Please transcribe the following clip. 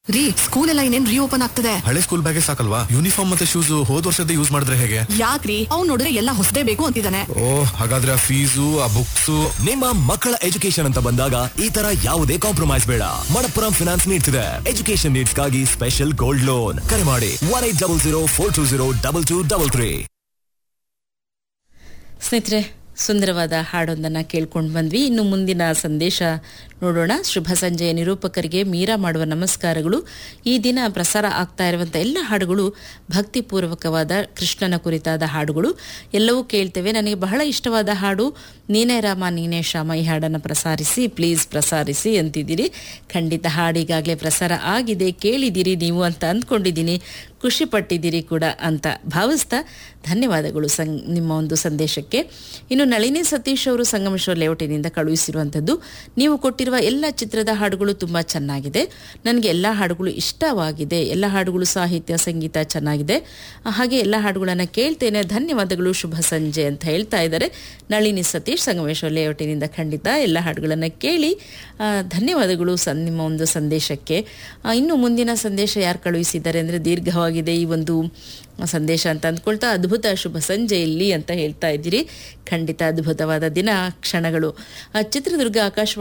ರೀ ಸ್ಕೂಲ್ ಎಲ್ಲ ಇನ್ನೇನ್ ರೀಓಪನ್ ಆಗ್ತದೆ ಹಳೆ ಸ್ಕೂಲ್ ಬ್ಯಾಗೇ ಸಾಕಲ್ವಾ ಯೂನಿಫಾರ್ಮ್ ಮತ್ತೆ ಶೂಸ್ ಹೋದ್ ವರ್ಷದ ಯೂಸ್ ಮಾಡಿದ್ರೆ ಹೇಗೆ ಯಾಕ್ರಿ ಅವ್ನ್ ನೋಡಿದ್ರೆ ಎಲ್ಲ ಹೊಸದೇ ಬೇಕು ಅಂತಿದ್ದಾನೆ ಓ ಹಾಗಾದ್ರೆ ಆ ಫೀಸು ಆ ಬುಕ್ಸ್ ನಿಮ್ಮ ಮಕ್ಕಳ ಎಜುಕೇಶನ್ ಅಂತ ಬಂದಾಗ ಈ ತರ ಯಾವುದೇ ಕಾಂಪ್ರಮೈಸ್ ಬೇಡ ಮಣಪ್ಪುರಂ ಫಿನಾನ್ಸ್ ನೀಡ್ಸ್ ಇದೆ ಎಜುಕೇಶನ್ ನೀಡ್ಸ್ ಗಾಗಿ ಸ್ಪೆಷಲ್ ಗೋಲ್ಡ್ ಲೋನ್ ಕರೆ ಮಾಡಿ one eight double zero four two zero double two double three ಸ್ನೇಹಿತರೆ ಸುಂದರವಾದ ಹಾಡೊಂದನ್ನು ಕೇಳ್ಕೊಂಡು ಬಂದ್ವಿ ಇನ್ನು ಮುಂದಿನ ಸಂದೇಶ ನೋಡೋಣ ಶುಭ ಸಂಜೆಯ ನಿರೂಪಕರಿಗೆ ಮೀರಾ ಮಾಡುವ ನಮಸ್ಕಾರಗಳು ಈ ದಿನ ಪ್ರಸಾರ ಆಗ್ತಾ ಇರುವಂಥ ಎಲ್ಲ ಹಾಡುಗಳು ಭಕ್ತಿಪೂರ್ವಕವಾದ ಕೃಷ್ಣನ ಕುರಿತಾದ ಹಾಡುಗಳು ಎಲ್ಲವೂ ಕೇಳ್ತೇವೆ ನನಗೆ ಬಹಳ ಇಷ್ಟವಾದ ಹಾಡು ನೀನೇ ರಾಮ ನೀನೇ ಶ್ಯಾಮ ಈ ಹಾಡನ್ನು ಪ್ರಸಾರಿಸಿ ಪ್ಲೀಸ್ ಪ್ರಸಾರಿಸಿ ಅಂತಿದ್ದೀರಿ ಖಂಡಿತ ಹಾಡು ಈಗಾಗಲೇ ಪ್ರಸಾರ ಆಗಿದೆ ಕೇಳಿದ್ದೀರಿ ನೀವು ಅಂತ ಅಂದ್ಕೊಂಡಿದ್ದೀನಿ ಖುಷಿ ಪಟ್ಟಿದ್ದೀರಿ ಕೂಡ ಅಂತ ಭಾವಿಸ್ತಾ ಧನ್ಯವಾದಗಳು ಸಂ ನಿಮ್ಮ ಒಂದು ಸಂದೇಶಕ್ಕೆ ಇನ್ನು ನಳಿನಿ ಸತೀಶ್ ಅವರು ಸಂಗಮೇಶ್ವರ ಲೇಔಟಿನಿಂದ ಕಳುಹಿಸಿರುವಂಥದ್ದು ನೀವು ಕೊಟ್ಟಿರುವ ಎಲ್ಲ ಚಿತ್ರದ ಹಾಡುಗಳು ತುಂಬ ಚೆನ್ನಾಗಿದೆ ನನಗೆ ಎಲ್ಲ ಹಾಡುಗಳು ಇಷ್ಟವಾಗಿದೆ ಎಲ್ಲ ಹಾಡುಗಳು ಸಾಹಿತ್ಯ ಸಂಗೀತ ಚೆನ್ನಾಗಿದೆ ಹಾಗೆ ಎಲ್ಲ ಹಾಡುಗಳನ್ನು ಕೇಳ್ತೇನೆ ಧನ್ಯವಾದಗಳು ಶುಭ ಸಂಜೆ ಅಂತ ಹೇಳ್ತಾ ಇದ್ದಾರೆ ನಳಿನಿ ಸತೀಶ್ ಸಂಗಮೇಶ್ವರ ಲೇಔಟಿನಿಂದ ಖಂಡಿತ ಎಲ್ಲ ಹಾಡುಗಳನ್ನು ಕೇಳಿ ಆ, ಧನ್ಯವಾದಗಳು ಸನ್ ನಿಮ್ಮ ಒಂದು ಸಂದೇಶಕ್ಕೆ ಆ, ಇನ್ನು ಮುಂದಿನ ಸಂದೇಶ ಯಾರು ಕಳುಹಿಸಿದ್ದಾರೆ ಅಂದರೆ ದೀರ್ಘವಾಗಿದೆ ಈ ಒಂದು ಸಂದೇಶ ಅಂತ ಅಂದ್ಕೊಳ್ತಾ ಅದ್ಭುತ ಶುಭ ಸಂಜೆಯಲ್ಲಿ ಅಂತ ಹೇಳ್ತಾ ಇದ್ದೀರಿ ಖಂಡಿತ ಅದ್ಭುತವಾದ ದಿನ ಕ್ಷಣಗಳು ಆ, ಚಿತ್ರದುರ್ಗ ಆಕಾಶವಾಣಿ